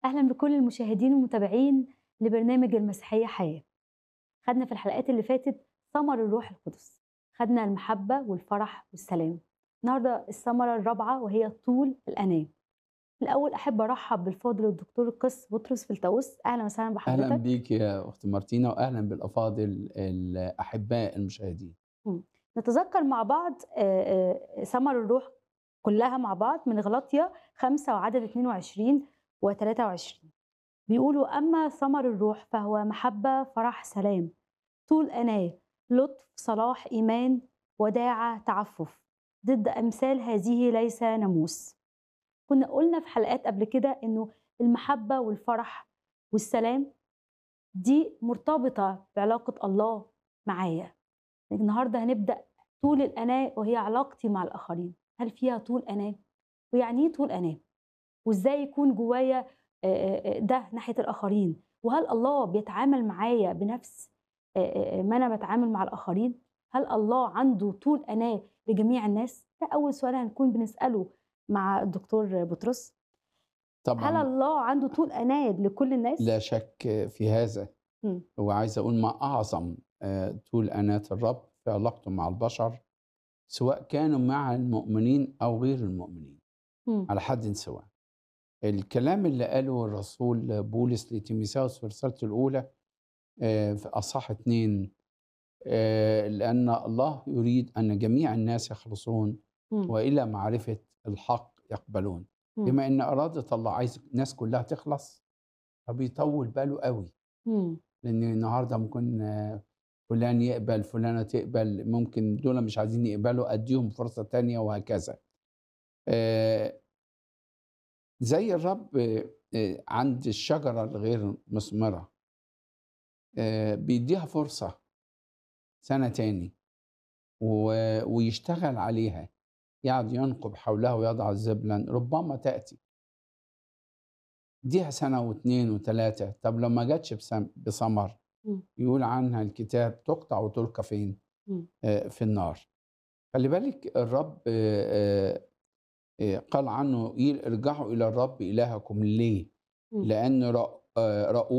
أهلا بكل المشاهدين والمتابعين لبرنامج المسيحية حياة خدنا في الحلقات اللي فاتت ثمر الروح القدس خدنا المحبة والفرح والسلام النهاردة الثمرة الرابعة وهي طول الأنام الأول أحب أرحب بالفاضل الدكتور القس بطرس فلتوس أهلا وسهلا بحضرتك اهلا بيك يا اخت مارتينا واهلا بالافاضل الاحباء المشاهدين نتذكر مع بعض آه، آه، ثمر الروح كلها مع بعض من غلطية خمسة وعدد 22 و 23 بيقولوا أما ثمر الروح فهو محبة فرح سلام طول أناة لطف صلاح إيمان وداعة تعفف ضد أمثال هذه ليس ناموس كنا قلنا في حلقات قبل كده إنه المحبة والفرح والسلام دي مرتبطة بعلاقة الله معايا النهارده هنبدأ طول الأناة وهي علاقتي مع الآخرين هل فيها طول أناة؟ ويعني إيه طول أناة؟ وإزاي يكون جوايا آه، آه، ده ناحية الآخرين؟ وهل الله بيتعامل معايا بنفس آه، آه، ما أنا بتعامل مع الآخرين؟ هل الله عنده طول أناة لجميع الناس؟ ده أول سؤال هنكون بنسأله مع الدكتور بطرس هل طبعا الله عنده طول أناة لكل الناس؟ لا شك في هذا مم. وعايز اقول ما اعظم آه، طول اناه الرب في علاقته مع البشر سواء كانوا مع المؤمنين او غير المؤمنين مم. على حد سواء الكلام اللي قاله الرسول بولس لتيموثاوس في رسالته الاولى آه، في اصحاح اتنين آه، لان الله يريد ان جميع الناس يخلصون مم. والى معرفه الحق يقبلون مم. بما ان اراده الله عايز الناس كلها تخلص فبيطول باله قوي مم. لان النهارده ممكن آه، فلان يقبل فلانه تقبل ممكن دول مش عايزين يقبلوا اديهم فرصه تانية وهكذا آه، زي الرب آه، آه، عند الشجره الغير مثمره آه، بيديها فرصه سنه تاني و- ويشتغل عليها يقعد ينقب حولها ويضع الزبلا ربما تأتي ديها سنة واثنين وثلاثة طب لو ما جاتش بسم- بثمر مم. يقول عنها الكتاب تقطع وتلقى فين مم. آه، في النار خلي بالك الرب آه، آه، آه، قال عنه يقول ارجعوا إلى الرب إلهكم ليه مم. لأن رأ- آه، رؤوف